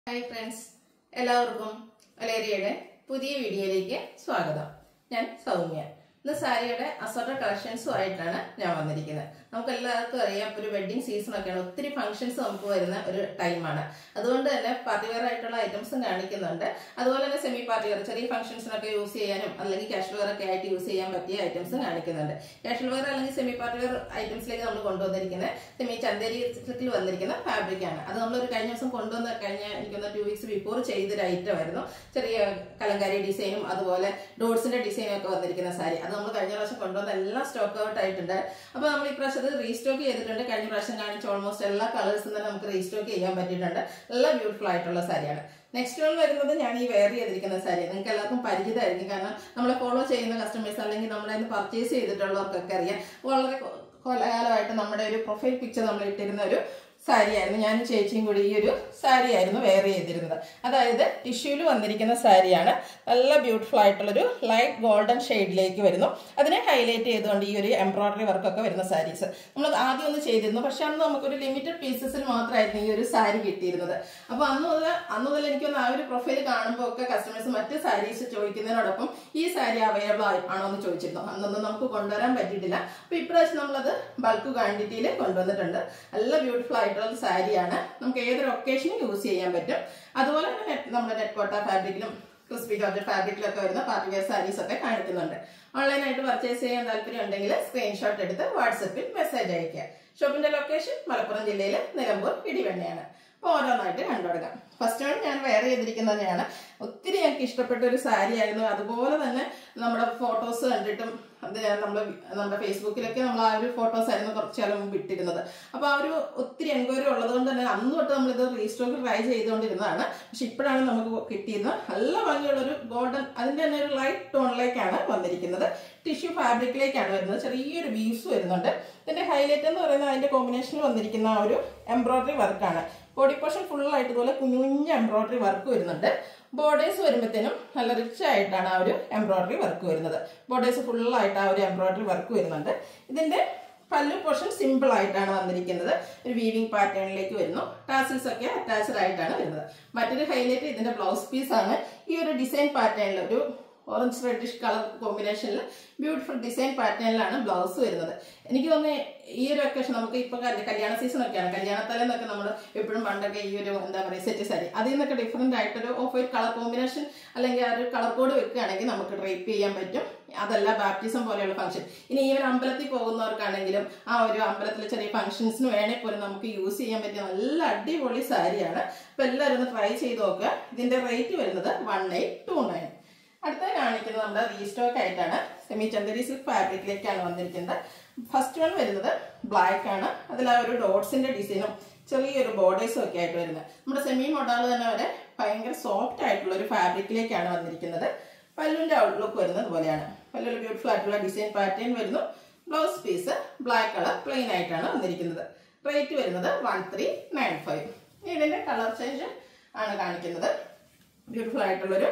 hi friends എല്ലാവർക്കും അലേരിയയുടെ പുതിയ വീഡിയോയിലേക്ക് സ്വാഗതം ഞാൻ സൗമ്യ ഇന്ന് സാരിയുടെ അസോർട്ട കളക്ഷൻസും ആയിട്ടാണ് ഞാൻ വന്നിരിക്കുന്നത് നമുക്ക് എല്ലാവർക്കും അറിയാം ഒരു വെഡിങ് സീസൺ ഒക്കെയാണ് ഒത്തിരി ഫംഗ്ഷൻസ് നമുക്ക് വരുന്ന ഒരു ടൈമാണ് അതുകൊണ്ട് തന്നെ പാർട്ടി വെയർ ആയിട്ടുള്ള ഐറ്റംസും കാണിക്കുന്നുണ്ട് അതുപോലെ തന്നെ സെമി പാർട്ടി വെയർ ചെറിയ ഫംഗ്ഷൻസിനൊക്കെ യൂസ് ചെയ്യാനും അല്ലെങ്കിൽ കാഷ്വൽ വെയർ ഒക്കെ ആയിട്ട് യൂസ് ചെയ്യാൻ പറ്റിയ ഐറ്റംസും കാണിക്കുന്നുണ്ട് കാഷ്വൽ വെയർ അല്ലെങ്കിൽ സെമി പാർട്ടി വെയർ ഐറ്റംസിലേക്ക് നമ്മൾ കൊണ്ടുവന്നിരിക്കുന്നത് സെമി ചന്തേരി സിൽക്കിൽ വന്നിരിക്കുന്ന ഫാബ്രിക് ആണ് അത് നമ്മളൊരു കഴിഞ്ഞ ദിവസം കൊണ്ടുവന്ന കഴിഞ്ഞ എനിക്കൊന്ന് ടു വീക്സ് ബിഫോർ ചെയ്തൊരു ഐറ്റം ആയിരുന്നു ചെറിയ കലങ്കാരി ഡിസൈനും അതുപോലെ ഡോട്ട്സിന്റെ ഡിസൈനും ഒക്കെ വന്നിരിക്കുന്ന സാരി അത് നമ്മൾ കഴിഞ്ഞ പ്രാവശ്യം കൊണ്ടുവന്ന എല്ലാം സ്റ്റോക്ക് ഔട്ട് ആയിട്ടുണ്ട് അപ്പൊ നമ്മൾ ഈ പ്രാവശ്യം അത് റീസ്റ്റോക്ക് ചെയ്തിട്ടുണ്ട് കഴിഞ്ഞ പ്രാവശ്യം കാണിച്ച ഓൾമോസ്റ്റ് എല്ലാ കളേഴ്സും തന്നെ നമുക്ക് റീസ്റ്റോക്ക് ചെയ്യാൻ പറ്റിയിട്ടുണ്ട് എല്ലാം ബ്യൂട്ടിഫുൾ ആയിട്ടുള്ള സാരിയാണ് നെക്സ്റ്റ് വൺ വരുന്നത് ഞാൻ ഈ വെയർ ചെയ്തിരിക്കുന്ന സാരി നിങ്ങൾക്ക് എല്ലാവർക്കും പരിചിതമായിരിക്കും കാരണം നമ്മളെ ഫോളോ ചെയ്യുന്ന കസ്റ്റമേഴ്സ് അല്ലെങ്കിൽ നമ്മളെ പർച്ചേസ് ചെയ്തിട്ടുള്ളവർക്കൊക്കെ അറിയാം വളരെ കൊലകാലമായിട്ട് നമ്മുടെ ഒരു പ്രൊഫൈൽ പിക്ചർ നമ്മൾ ഇട്ടിരുന്ന ഒരു സാരിയായിരുന്നു ഞാനും ചേച്ചിയും കൂടി ഈ ഒരു സാരിയായിരുന്നു വെയർ ചെയ്തിരുന്നത് അതായത് ടിഷ്യൂല് വന്നിരിക്കുന്ന സാരിയാണ് നല്ല ബ്യൂട്ടിഫുൾ ആയിട്ടുള്ളൊരു ലൈറ്റ് ഗോൾഡൻ ഷെയ്ഡിലേക്ക് വരുന്നു അതിനെ ഹൈലൈറ്റ് ചെയ്തുകൊണ്ട് ഈ ഒരു എംബ്രോയിഡറി വർക്കൊക്കെ വരുന്ന സാരീസ് നമ്മൾ ആദ്യം ഒന്ന് ചെയ്തിരുന്നു പക്ഷെ അന്ന് നമുക്കൊരു ലിമിറ്റഡ് പീസസിൽ മാത്രമായിരുന്നു ഈ ഒരു സാരി കിട്ടിയിരുന്നത് അപ്പോൾ അന്ന് മുതൽ അന്ന് മുതൽ എനിക്കൊന്ന് ആ ഒരു പ്രൊഫൈൽ കാണുമ്പോൾ ഒക്കെ കസ്റ്റമേഴ്സ് മറ്റ് സാരീസ് ചോദിക്കുന്നതിനോടൊപ്പം ഈ സാരി അവൈലബിൾ ആണോ എന്ന് ചോദിച്ചിരുന്നു അന്നൊന്നും നമുക്ക് കൊണ്ടുവരാൻ പറ്റിയിട്ടില്ല അപ്പോൾ ഇപ്രാവശ്യം നമ്മളത് ബൾക്ക് ക്വാണ്ടിറ്റിയിൽ കൊണ്ടുവന്നിട്ടുണ്ട് നല്ല ബ്യൂട്ടിഫുൾ ആയിട്ടുള്ള സാരിയാണ് നമുക്ക് ഏതൊരു ഒക്കേഷനും യൂസ് ചെയ്യാൻ പറ്റും അതുപോലെ തന്നെ net- നമ്മുടെ നെറ്റ് കോട്ട ഫാബ്രിക്കിലും ക്രിസ്പി ജോർജ് ഫാബ്രിക്കിലൊക്കെ വരുന്ന പാർട്ടി വെയർ സാരീസ് ഒക്കെ കാണിക്കുന്നുണ്ട് ഓൺലൈനായിട്ട് പർച്ചേസ് ചെയ്യാൻ താല്പര്യം ഉണ്ടെങ്കിൽ സ്ക്രീൻഷോട്ട് എടുത്ത് വാട്സപ്പിൽ മെസ്സേജ് അയയ്ക്കുക ഷോപ്പിന്റെ ലൊക്കേഷൻ മലപ്പുറം ജില്ലയിലെ നിലമ്പൂർ ഇടിവെണ്ണയാണ് അപ്പോൾ ഓരോന്നായിട്ട് കണ്ടുകൊടുക്കാം ഫസ്റ്റ് വൺ ഞാൻ വെയർ ചെയ്തിരിക്കുന്നതാണ് ഒത്തിരി എനിക്ക് ഇഷ്ടപ്പെട്ട ഒരു സാരി ആയിരുന്നു അതുപോലെ തന്നെ നമ്മുടെ ഫോട്ടോസ് കണ്ടിട്ടും അത് നമ്മൾ നമ്മുടെ ഫേസ്ബുക്കിലൊക്കെ നമ്മൾ ആ ഒരു ഫോട്ടോസ് ആയിരുന്നു കുറച്ച് കാലം മുമ്പ് ഇട്ടിരുന്നത് അപ്പോൾ ആ ഒരു ഒത്തിരി എൻക്വയറി ഉള്ളത് കൊണ്ട് തന്നെ അന്ന് തൊട്ട് നമ്മളിത് റീസ്റ്റോക്ക് ട്രൈ ചെയ്തുകൊണ്ടിരുന്നതാണ് പക്ഷെ ഇപ്പോഴാണ് നമുക്ക് കിട്ടിയിരുന്നത് നല്ല ഭംഗിയുള്ള ഒരു ഗോൾഡൻ അതിൻ്റെ തന്നെ ഒരു ലൈറ്റ് ടോണിലേക്കാണ് വന്നിരിക്കുന്നത് ടിഷ്യൂ ഫാബ്രിക്കിലേക്കാണ് വരുന്നത് ചെറിയൊരു വീവ്സ് വരുന്നുണ്ട് ഇതിന്റെ ഹൈലൈറ്റ് എന്ന് പറയുന്നത് അതിന്റെ കോമ്പിനേഷനിൽ വന്നിരിക്കുന്ന ആ ഒരു എംബ്രോയിഡറി വർക്കാണ് ബോഡി പോർഷൻ ഫുൾ ആയിട്ട് ഇതുപോലെ കുഞ്ഞു കുഞ്ഞു എംബ്രോയിഡറി വർക്ക് വരുന്നുണ്ട് ബോർഡേഴ്സ് വരുമ്പോഴത്തേനും നല്ല റിച്ച് ആയിട്ടാണ് ആ ഒരു എംബ്രോയിഡറി വർക്ക് വരുന്നത് ബോർഡേഴ്സ് ഫുൾ ആയിട്ട് ആ ഒരു എംബ്രോയിഡറി വർക്ക് വരുന്നുണ്ട് ഇതിന്റെ പല്ലു പോർഷൻ സിമ്പിൾ ആയിട്ടാണ് വന്നിരിക്കുന്നത് ഒരു വീവിംഗ് പാറ്റേണിലേക്ക് വരുന്നു ടാസിൽസ് ഒക്കെ അറ്റാച്ച്ഡ് ആയിട്ടാണ് വരുന്നത് മറ്റൊരു ഹൈലൈറ്റ് ഇതിന്റെ ബ്ലൗസ് പീസ് ആണ് ഈ ഒരു ഡിസൈൻ പാറ്റേണിൽ ഒരു ഓറഞ്ച് റെഡിഷ് കളർ കോമ്പിനേഷനിൽ ബ്യൂട്ടിഫുൾ ഡിസൈൻ പാറ്റേണിലാണ് ബ്ലൗസ് വരുന്നത് എനിക്ക് തോന്നുന്നു ഈ ഒരു ഒക്കേഷൻ നമുക്ക് ഇപ്പൊ കല്യ- കല്യാണ സീസൺ ഒക്കെയാണ് കല്യാണത്തലേന്നൊക്കെ നമ്മൾ എപ്പോഴും പണ്ടൊക്കെ ഈ ഒരു എന്താ പറയുക സെറ്റ് സാരി അതിൽ നിന്നൊക്കെ ഡിഫറെന്റ് ആയിട്ടൊരു ഓഫ് വൈറ്റ് കളർ കോമ്പിനേഷൻ അല്ലെങ്കിൽ ആ ഒരു കളർ കോഡ് വെക്കുകയാണെങ്കിൽ നമുക്ക് ഡ്രൈപ്പ് ചെയ്യാൻ പറ്റും അതല്ല ബാപ്റ്റിസം പോലെയുള്ള ഫംഗ്ഷൻ ഇനി ഈവൻ അമ്പലത്തിൽ പോകുന്നവർക്കാണെങ്കിലും ആ ഒരു അമ്പലത്തിലെ ചെറിയ ഫംഗ്ഷൻസിന് വേണേൽ പോലും നമുക്ക് യൂസ് ചെയ്യാൻ പറ്റിയ നല്ല അടിപൊളി സാരിയാണ് അപ്പൊ എല്ലാവരും ഒന്ന് ട്രൈ ചെയ്ത് നോക്കുക ഇതിന്റെ റേറ്റ് വരുന്നത് വൺ എയ്റ്റ് ടു നയൻ അടുത്ത കാണിക്കുന്നത് നമ്മുടെ റീസ്റ്റോക്ക് ആയിട്ടാണ് സെമി ചന്ദരി സിൽക്ക് ഫാബ്രിക്കിലേക്കാണ് വന്നിരിക്കുന്നത് ഫസ്റ്റ് വൺ വരുന്നത് ബ്ലാക്ക് ആണ് അതിൽ ആ ഒരു ഡോട്ട്സിന്റെ ഡിസൈനും ചെറിയൊരു ബോർഡേഴ്സും ഒക്കെ ആയിട്ട് വരുന്നത് നമ്മുടെ സെമി മോഡൽ തന്നെ വരെ ഭയങ്കര സോഫ്റ്റ് ആയിട്ടുള്ള ഒരു ഫാബ്രിക്കിലേക്കാണ് വന്നിരിക്കുന്നത് പല്ലുവിന്റെ ഔട്ട്ലുക്ക് വരുന്നത് പോലെയാണ് പല്ലൊരു ബ്യൂട്ടിഫുൾ ആയിട്ടുള്ള ഡിസൈൻ പാറ്റേൺ വരുന്നു blouse piece black colour plain ആയിട്ടാണ് വന്നിരിക്കുന്നത് റേറ്റ് വരുന്നത് വൺ ത്രീ നയൻ ഫൈവ് ഇതിന്റെ കളർ ചേഞ്ച് ആണ് കാണിക്കുന്നത് ബ്യൂട്ടിഫുൾ ആയിട്ടുള്ളൊരു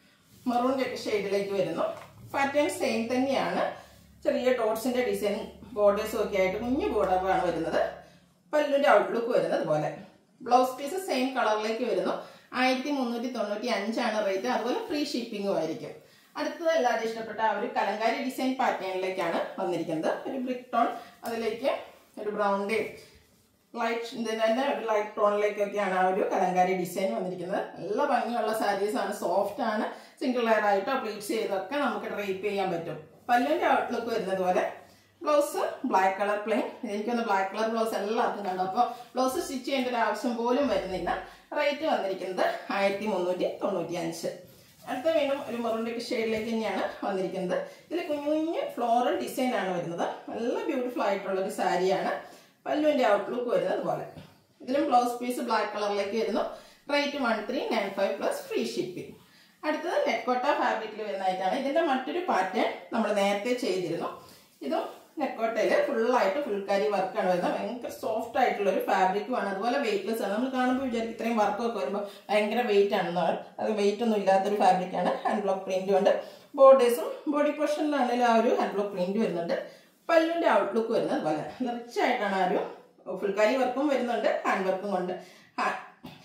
മെറൂൺ ഷെയ്ഡിലേക്ക് വരുന്നു പാറ്റേൺ സെയിം തന്നെയാണ് ചെറിയ ഡോട്ട്സിന്റെ ഡിസൈൻ ബോർഡേഴ്സും ഒക്കെ ആയിട്ട് കുഞ്ഞു ബോർഡറാണ് വരുന്നത് പല്ലുവിന്റെ ഔട്ട്ലുക്ക് വരുന്നത് പോലെ ബ്ലൗസ് പീസ് സെയിം കളറിലേക്ക് വരുന്നു ആയിരത്തി മുന്നൂറ്റി തൊണ്ണൂറ്റി അഞ്ചാണ് റേറ്റ് അതുപോലെ ഫ്രീ ഷിപ്പിംഗും ആയിരിക്കും അടുത്തത് എല്ലാവരും ഇഷ്ടപ്പെട്ട ആ ഒരു കലങ്കാരി ഡിസൈൻ പാറ്റേണിലേക്കാണ് വന്നിരിക്കുന്നത് ഒരു ബ്രിക്ക് ടോൺ അതിലേക്ക് ഒരു ബ്രൗണിന്റെയും ലൈറ്റ് ഇതിന്റെ തന്നെ ഒരു ലൈറ്റ് ടോണിലേക്കൊക്കെയാണ് ആ ഒരു കലങ്കാരി ഡിസൈൻ വന്നിരിക്കുന്നത് നല്ല ഭംഗിയുള്ള സാരീസ് ആണ് സോഫ്റ്റ് ആണ് സിംഗിൾ ലെയർ ആയിട്ടോ പ്ലീറ്റ്സ് ചെയ്തൊക്കെ നമുക്ക് ഡ്രൈപ്പ് ചെയ്യാൻ പറ്റും പല്ലുവിന്റെ ഔട്ട്ലുക്ക് വരുന്നത് പോലെ ബ്ലൗസ് ബ്ലാക്ക് കളർ പ്ലെയിൻ എനിക്കൊന്ന് ബ്ലാക്ക് കളർ ബ്ലൗസ് എല്ലാവർക്കും കണ്ടു അപ്പോൾ ബ്ലൗസ് സ്റ്റിച്ച് ചെയ്യേണ്ട ഒരു ആവശ്യം പോലും വരുന്നില്ല റേറ്റ് വന്നിരിക്കുന്നത് ആയിരത്തി മുന്നൂറ്റി തൊണ്ണൂറ്റി അഞ്ച് അടുത്ത വീണ്ടും ഒരു മെറൂണിന്റെ ഷെയ്ഡിലേക്ക് തന്നെയാണ് വന്നിരിക്കുന്നത് ഇതിൽ കുഞ്ഞു കുഞ്ഞു ഫ്ലോറൽ ഡിസൈൻ ആണ് വരുന്നത് നല്ല ബ്യൂട്ടിഫുൾ ആയിട്ടുള്ള ഒരു സാരിയാണ് പല്ലുവിന്റെ ഔട്ട്ലുക്ക് വരുന്നത് പോലെ ഇതിലും ബ്ലൗസ് പീസ് ബ്ലാക്ക് കളറിലേക്ക് വരുന്നു rate one three nine five plus free shipping അടുത്തത് നെക്കോട്ട ഫാബ്രിക്കിൽ വരുന്നതായിട്ടാണ് ഇതിന്റെ മറ്റൊരു പാറ്റേൺ നമ്മൾ നേരത്തെ ചെയ്തിരുന്നു ഇതും നെക്കോട്ടയിൽ ഫുള്ളായിട്ട് ഫുൾക്കാരി വർക്കാണ് വരുന്നത് ഭയങ്കര സോഫ്റ്റ് ആയിട്ടുള്ള ഒരു ഫാബ്രിക്കുമാണ് അതുപോലെ വെയിറ്റ്ലെസ് ആണ് നമ്മൾ കാണുമ്പോൾ വിചാരിക്കും ഇത്രയും വർക്കൊക്കെ വരുമ്പോൾ ഭയങ്കര വെയിറ്റ് ആണെന്നാണ് അത് വെയിറ്റ് ഒന്നും ഇല്ലാത്തൊരു ഫാബ്രിക്കാണ് ഹാൻഡ് ബ്ലോക്ക് പ്രിന്റും ഉണ്ട് ബോർഡേഴ്സും ബോഡി പോർഷനിലാണെങ്കിലും ആ ഒരു ഹാൻഡ് ബ്ലോക്ക് പ്രിന്റ് വരുന്നുണ്ട് പല്ലുവിന്റെ ഔട്ട്ലുക്ക് വരുന്നത് പോലെ റിച്ച് ആയിട്ടാണ് ആ ഒരു ഫുൾക്കാരി വർക്കും വരുന്നുണ്ട് ഹാൻഡ് വർക്കും കൊണ്ട്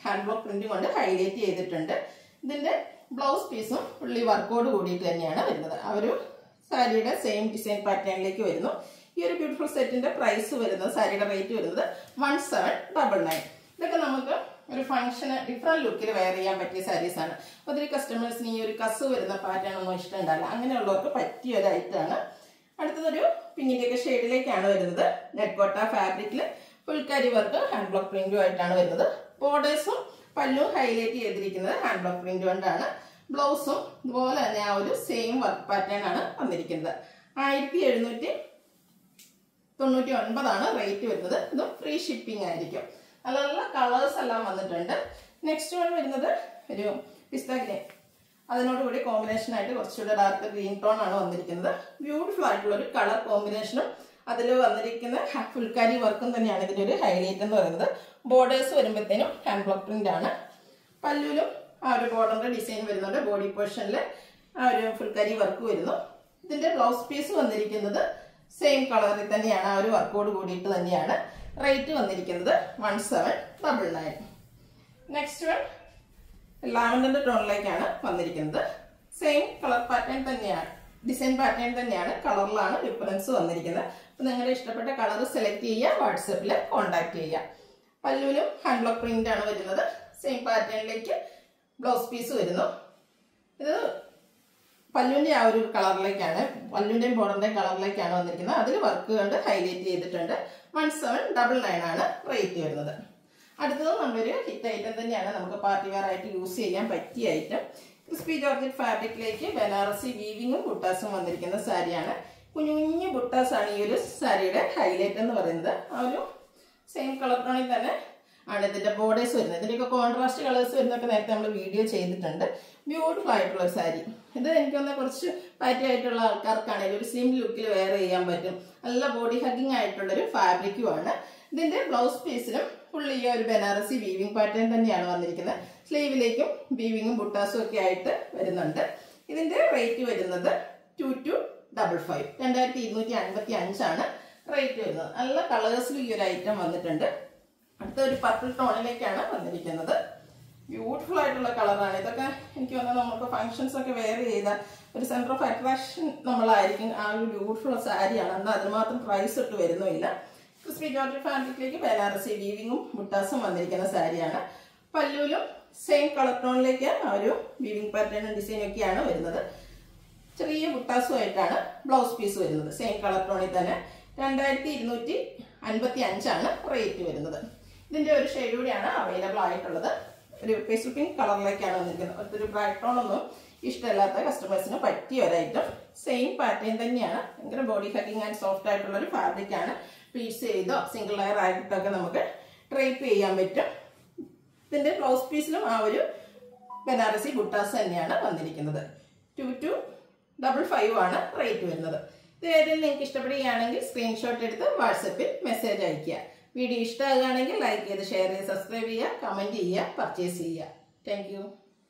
ഹാൻഡ് ബ്ലോക്ക് പ്രിന്റ് കൊണ്ട് ഹൈലൈറ്റ് ചെയ്തിട്ടുണ്ട് ഇതിന്റെ ബ്ലൗസ് പീസും പുള്ളി വർക്കോട് കൂടിയിട്ട് തന്നെയാണ് വരുന്നത് ആ ഒരു സാരിയുടെ സെയിം ഡിസൈൻ പാറ്റേണിലേക്ക് വരുന്നു ഈ ഒരു ബ്യൂട്ടിഫുൾ സെറ്റിന്റെ പ്രൈസ് വരുന്നത് സാരിയുടെ റേറ്റ് വരുന്നത് വൺ സെവൻ ഡബിൾ നയൻ ഇതൊക്കെ നമുക്ക് ഒരു ഫംഗ്ഷന് ഡിഫറെന്റ് ലുക്കിൽ വെയർ ചെയ്യാൻ പറ്റിയ സാരീസ് ആണ് ഒത്തിരി കസ്റ്റമേഴ്സിന് ഈ ഒരു കസ് വരുന്ന പാറ്റേൺ ഒന്നും ഇഷ്ടമുണ്ടാവില്ല അങ്ങനെയുള്ളവർക്ക് പറ്റിയ ഒരു ഐറ്റം ആണ് അടുത്തതൊരു പിങ്കിന്റെയൊക്കെ ഷെയ്ഡിലേക്കാണ് വരുന്നത് നെറ്റ്കോട്ട ഫാബ്രിക്കിൽ ഫുൾക്കാരി വർക്ക് ഹാൻഡ് ബ്ലോക്ക് പ്രിന്റും ആയിട്ടാണ് വരുന്നത് ബോർഡേഴ്സും പല്ലും ഹൈലൈറ്റ് ചെയ്തിരിക്കുന്നത് ഹാൻഡ് ബ്ലോക്ക് പ്രിന്റ് കൊണ്ടാണ് ബ്ലൗസും ഇതുപോലെ തന്നെ ആ ഒരു സെയിം വർക്ക് പാറ്റേൺ ആണ് വന്നിരിക്കുന്നത് ആയിരത്തി എഴുന്നൂറ്റി തൊണ്ണൂറ്റി ഒൻപതാണ് റേറ്റ് വരുന്നത് ഇതും ഫ്രീ ഷിപ്പിംഗ് ആയിരിക്കും നല്ല നല്ല കളേഴ്സ് എല്ലാം വന്നിട്ടുണ്ട് നെക്സ്റ്റ് വൺ വരുന്നത് ഒരു പിസ്ത ഗ്രീൻ അതിനോടുകൂടി കോമ്പിനേഷൻ ആയിട്ട് കുറച്ചുകൂടെ ഡാർക്ക് ഗ്രീൻ ടോൺ ആണ് വന്നിരിക്കുന്നത് ബ്യൂട്ടിഫുൾ ആയിട്ടുള്ള ഒരു കളർ കോമ്പിനേഷനും അതിൽ വന്നിരിക്കുന്ന ഫുൾക്കാരി വർക്കും തന്നെയാണ് ഇതിൻ്റെ ഒരു ഹൈലൈറ്റ് എന്ന് പറയുന്നത് ബോർഡേഴ്സ് വരുമ്പോഴത്തേനും ഹാൻഡ് ബ്ലോക്ക് പ്രിന്റ് ആണ് പല്ലുവിലും ആ ഒരു ബോർഡറിന്റെ ഡിസൈൻ വരുന്നുണ്ട് ബോഡി പോർഷനിൽ ആ ഒരു ഫുൾക്കാരി വർക്ക് വരുന്നു ഇതിന്റെ ബ്ലൗസ് പീസ് വന്നിരിക്കുന്നത് സെയിം കളറിൽ തന്നെയാണ് ആ ഒരു വർക്കോട് കൂടിയിട്ട് തന്നെയാണ് റേറ്റ് വന്നിരിക്കുന്നത് one seven double nine next one ലാവൻഡറിന്റെ ടോണിലേക്കാണ് വന്നിരിക്കുന്നത് സെയിം കളർ പാറ്റേൺ തന്നെയാണ് ഡിസൈൻ പാറ്റേൺ തന്നെയാണ് കളറിലാണ് ഡിഫറൻസ് വന്നിരിക്കുന്നത് അപ്പൊ നിങ്ങളുടെ ഇഷ്ടപ്പെട്ട കളർ സെലക്ട് ചെയ്യുക വാട്സപ്പിൽ കോൺടാക്ട് ചെയ്യുക പല്ലുവിലും ഹാൻഡ് ബ്ലോക്ക് പ്രിന്റ് ആണ് വരുന്നത് സെയിം പാറ്റേണിലേക്ക് ബ്ലൗസ് പീസ് വരുന്നു ഇത് പല്ലുവിന്റെ ആ ഒരു കളറിലേക്കാണ് പല്ലുവിന്റെയും ബോർഡറിന്റെയും കളറിലേക്കാണ് വന്നിരിക്കുന്നത് അതിൽ വർക്ക് കൊണ്ട് ഹൈലൈറ്റ് ചെയ്തിട്ടുണ്ട് വൺ സെവൻ ഡബിൾ നയൻ ആണ് റേറ്റ് വരുന്നത് അടുത്തത് നമ്മളൊരു ഹിറ്റ് ഐറ്റം തന്നെയാണ് നമുക്ക് പാർട്ടി വെയർ ആയിട്ട് യൂസ് ചെയ്യാൻ പറ്റിയ ഐറ്റം ക്രിസ്പി ജോർജറ്റ് ഫാബ്രിക്കിലേക്ക് ബനാറസി വീവിങ്ങും ബുട്ടാസും വന്നിരിക്കുന്ന സാരിയാണ് കുഞ്ഞു കുഞ്ഞു ബുട്ടാസ് ആണ് ഈ ഒരു സാരിയുടെ ഹൈലൈറ്റ് എന്ന് പറയുന്നത് ആ ഒരു സെയിം കളർ ടോണിൽ തന്നെ ആണ് ഇതിന്റെ ബോർഡേഴ്സ് വരുന്നത് ഇതിന്റെയൊക്കെ കോൺട്രാസ്റ്റ് കളേഴ്സ് വരുന്നതൊക്കെ നേരത്തെ നമ്മൾ വീഡിയോ ചെയ്തിട്ടുണ്ട് ബ്യൂട്ടിഫുൾ ആയിട്ടുള്ള ഒരു സാരി ഇത് എനിക്ക് തോന്നുന്ന കുറച്ച് പാറ്റി ആയിട്ടുള്ള ആൾക്കാർക്കാണെങ്കിൽ ഒരു സ്ലിം ലുക്കിൽ വെയർ ചെയ്യാൻ പറ്റും നല്ല ബോഡി ഹഗിങ് ആയിട്ടുള്ള ഒരു ഫാബ്രിക്കുമാണ് ഇതിന്റെ ബ്ലൗസ് പീസിലും ഫുള്ള് ഈ ഒരു ബനാറസി വീവിംഗ് പാറ്റേൺ തന്നെയാണ് വന്നിരിക്കുന്നത് സ്ലീവിലേക്കും വീവിങ്ങും ബുട്ടാസും ഒക്കെ ആയിട്ട് വരുന്നുണ്ട് ഇതിന്റെ റേറ്റ് വരുന്നത് ടു ടു ഡബിൾ ഫൈവ് രണ്ടായിരത്തി ഇരുന്നൂറ്റി അൻപത്തി അഞ്ചാണ് റേറ്റ് വരുന്നത് നല്ല കളേഴ്സിൽ ഈ ഒരു ഐറ്റം വന്നിട്ടുണ്ട് അടുത്ത ഒരു പർപ്പിൾ ടോണിലേക്കാണ് വന്നിരിക്കുന്നത് ബ്യൂട്ടിഫുൾ ആയിട്ടുള്ള കളറാണ് ഇതൊക്കെ എനിക്ക് തോന്നുന്നത് നമുക്ക് ഫങ്ഷൻസ് ഒക്കെ വെയർ ചെയ്ത ഒരു സെന്റർ ഓഫ് അട്രാക്ഷൻ നമ്മളായിരിക്കും ആ ഒരു ബ്യൂട്ടിഫുൾ സാരിയാണ് എന്നാൽ അതിന് മാത്രം പ്രൈസ് ഇട്ട് വരുന്നുമില്ല ക്രിസ്പി ജോർജ് ഫാബ്രിക്കിലേക്ക് ബനാറസി വീവിങ്ങും മുട്ടാസും വന്നിരിക്കുന്ന സാരിയാണ് പല്ലുവിലും സെയിം കളർ ടോണിലേക്ക് ആ ഒരു വീവിംഗ് പാറ്റേണും ഡിസൈനും ഒക്കെയാണ് വരുന്നത് ചെറിയ ബുട്ടാസുമായിട്ടാണ് ബ്ലൗസ് പീസ് വരുന്നത് സെയിം കളർ ടോണിൽ തന്നെ രണ്ടായിരത്തി ഇരുന്നൂറ്റി അൻപത്തി അഞ്ചാണ് റേറ്റ് വരുന്നത് ഇതിന്റെ ഒരു ഷെയ്ഡ് കൂടിയാണ് അവൈലബിൾ ആയിട്ടുള്ളത് ഒരു പേസ്റ്റൽ പിങ്ക് കളറിലേക്കാണ് വന്നിരിക്കുന്നത് ഒരു ബ്രൈറ്റ് ടോൺ ഒന്നും ഇഷ്ടമില്ലാത്ത കസ്റ്റമേഴ്സിന് പറ്റിയ ഒരു ഐറ്റം സെയിം പാറ്റേൺ തന്നെയാണ് ഭയങ്കര ബോഡി ഹക്കിംഗ് ആൻഡ് സോഫ്റ്റ് ആയിട്ടുള്ള ഒരു ഫാബ്രിക് ആണ് പ്ലീറ്റ്സ് ചെയ്തോ സിംഗിൾ ലെയർ ആയിട്ടൊക്കെ നമുക്ക് ഡ്രൈപ്പ് ചെയ്യാൻ പറ്റും ഇതിന്റെ ബ്ലൗസ് പീസിലും ആ ഒരു ബനാറസി ബുട്ടാസ് തന്നെയാണ് വന്നിരിക്കുന്നത് ടു ടു ഡബിൾ ഫൈവ് ആണ് റേറ്റ് വരുന്നത് ഇത് ഏതെങ്കിലും നിങ്ങൾക്ക് ഇഷ്ടപ്പെടുകയാണെങ്കിൽ സ്ക്രീൻഷോട്ട് എടുത്ത് വാട്സപ്പിൽ മെസ്സേജ് അയയ്ക്കുക വീഡിയോ ഇഷ്ടമാകുകയാണെങ്കിൽ ലൈക്ക് ചെയ്ത് ഷെയർ ചെയ്ത് സബ്സ്ക്രൈബ് ചെയ്യുക കമൻറ്റ് ചെയ്യുക പർച്ചേസ് ചെയ്യുക താങ്ക്